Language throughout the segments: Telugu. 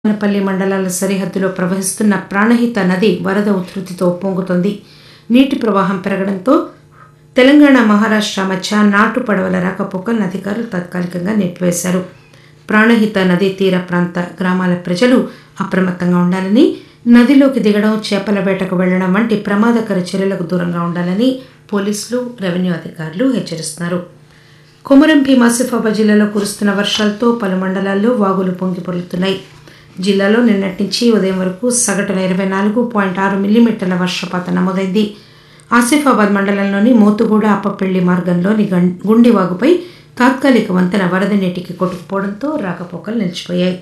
మదనపల్లి మండలాల సరిహద్దులో ప్రవహిస్తున్న ప్రాణహిత నది వరద ఉధృతితో పొంగుతోంది నీటి ప్రవాహం పెరగడంతో తెలంగాణ మహారాష్ట మధ్య నాటు పడవల రాకపోకలను అధికారులు తాత్కాలికంగా నిలిపివేశారు ప్రాణహిత నదీ తీర ప్రాంత గ్రామాల ప్రజలు అప్రమత్తంగా ఉండాలని నదిలోకి దిగడం చేపల వేటకు వెళ్లడం వంటి ప్రమాదకర చర్యలకు దూరంగా ఉండాలని పోలీసులు రెవెన్యూ అధికారులు హెచ్చరిస్తున్నారు కొమరం భీం ఆసిఫాబాద్ జిల్లాలో కురుస్తున్న వర్షాలతో పలు మండలాల్లో వాగులు పొంగి పొర్లుతున్నాయి జిల్లాలో నిన్నటి నుంచి ఉదయం వరకు సగటున ఇరవై నాలుగు పాయింట్ ఆరు మిల్లీమీటర్ల వర్షపాతం నమోదైంది ఆసిఫాబాద్ మండలంలోని మోతుగూడ అప్పపెళ్లి మార్గంలోని గం- గుండివాగుపై తాత్కాలిక వంతెన వరద నీటికి కొట్టుకుపోవడంతో రాకపోకలు నిలిచిపోయాయి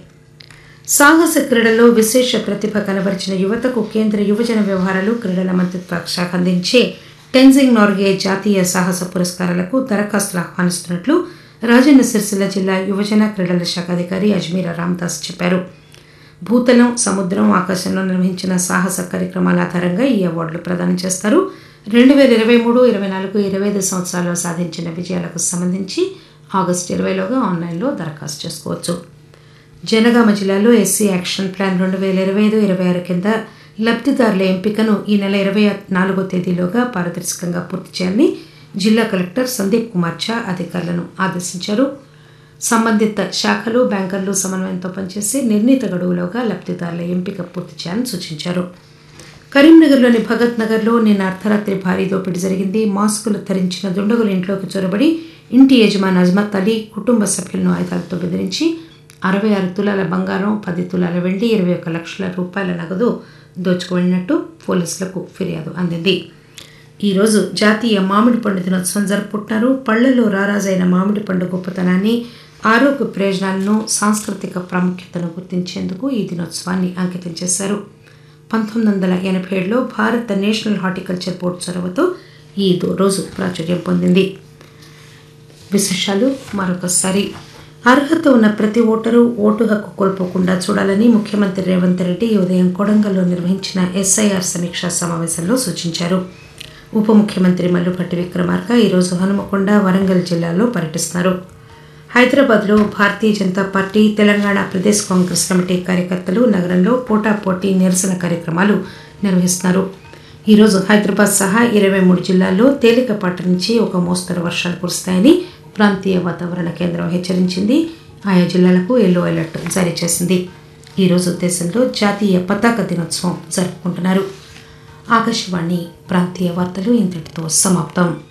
సాహస క్రీడల్లో విశేష ప్రతిభ కనబరిచిన యువతకు కేంద్ర యువజన వ్యవహారాలు క్రీడల మంత్రిత్వ శాఖ అందించే టెన్జింగ్ నార్గే జాతీయ సాహస పురస్కారాలకు దరఖాస్తులు ఆహ్వానిస్తున్నట్లు రాజన్న సిరిసిల్ల జిల్లా యువజన క్రీడల శాఖ అధికారి అజ్మీరా రామదాస్ చెప్పారు భూతలం సముద్రం ఆకాశంలో నిర్వహించిన సాహస కార్యక్రమాల ఆధారంగా ఈ అవార్డులు ప్రదానం చేస్తారు రెండు వేల ఇరవై మూడు ఇరవై నాలుగు ఇరవై ఐదు సంవత్సరాల్లో సాధించిన విజయాలకు సంబంధించి ఆగస్టు ఇరవైలోగా ఆన్లైన్లో దరఖాస్తు చేసుకోవచ్చు జనగామ జిల్లాలో ఎస్సీ యాక్షన్ ప్లాన్ రెండు వేల ఇరవై ఐదు ఇరవై ఆరు కింద లబ్ధిదారుల ఎంపికను ఈ నెల ఇరవై నాలుగో తేదీలోగా పారదర్శకంగా పూర్తి చేయాలని జిల్లా కలెక్టర్ సందీప్ కుమార్ ఝా అధికారులను ఆదేశించారు సంబంధిత శాఖలు బ్యాంకర్లు సమన్వయంతో పనిచేసి నిర్ణీత గడువులోగా లబ్ధిదారుల ఎంపిక పూర్తి చేయాలని సూచించారు కరీంనగర్లోని భగత్ నగర్లో నిన్న అర్ధరాత్రి భారీ దోపిడీ జరిగింది మాస్కులు ధరించిన దుండగులు ఇంట్లోకి చొరబడి ఇంటి యజమాని అజ్మత్ అలీ కుటుంబ సభ్యులను ఆయుధాలతో బెదిరించి అరవై ఆరు తులాల బంగారం పది తులాల వెండి ఇరవై ఒక్క లక్షల రూపాయల నగదు దోచుకువెళ్ళినట్టు పోలీసులకు ఫిర్యాదు అందింది ఈరోజు జాతీయ మామిడి పండు దినోత్సవం జరుపుకుంటున్నారు పళ్లలో రారాజైన మామిడి పండు గొప్పతనాన్ని ఆరోగ్య ప్రయోజనాలను సాంస్కృతిక ప్రాముఖ్యతను గుర్తించేందుకు ఈ దినోత్సవాన్ని అంకితం చేశారు పంతొమ్మిది వందల ఎనభై ఏడులో భారత నేషనల్ హార్టికల్చర్ బోర్డు చొరవతో ఈ దో- రోజు ప్రాచుర్యం పొందింది విశేషాలు మరొకసారి అర్హత ఉన్న ప్రతి ఓటరు ఓటు హక్కు కోల్పోకుండా చూడాలని ముఖ్యమంత్రి రేవంత్ రెడ్డి ఈ ఉదయం కొడంగల్లో నిర్వహించిన ఎస్ఐఆర్ సమీక్షా సమావేశంలో సూచించారు ఉప ముఖ్యమంత్రి మల్లుపట్టి విక్రమార్క ఈరోజు హనుమకొండ వరంగల్ జిల్లాలో పర్యటిస్తున్నారు హైదరాబాద్లో భారతీయ జనతా పార్టీ తెలంగాణ ప్రదేశ్ కాంగ్రెస్ కమిటీ కార్యకర్తలు నగరంలో పోటాపోటీ నిరసన కార్యక్రమాలు నిర్వహిస్తున్నారు ఈరోజు హైదరాబాద్ సహా ఇరవై మూడు జిల్లాల్లో తేలికపాటి నుంచి ఒక మోస్తరు వర్షాలు కురుస్తాయని ప్రాంతీయ వాతావరణ కేంద్రం హెచ్చరించింది ఆయా జిల్లాలకు ఎల్లో అలర్ట్ జారీ చేసింది ఈరోజు దేశంలో జాతీయ పతాక దినోత్సవం జరుపుకుంటున్నారు ఆకాశవాణి ప్రాంతీయ వార్తలు ఇంతటితో సమాప్తం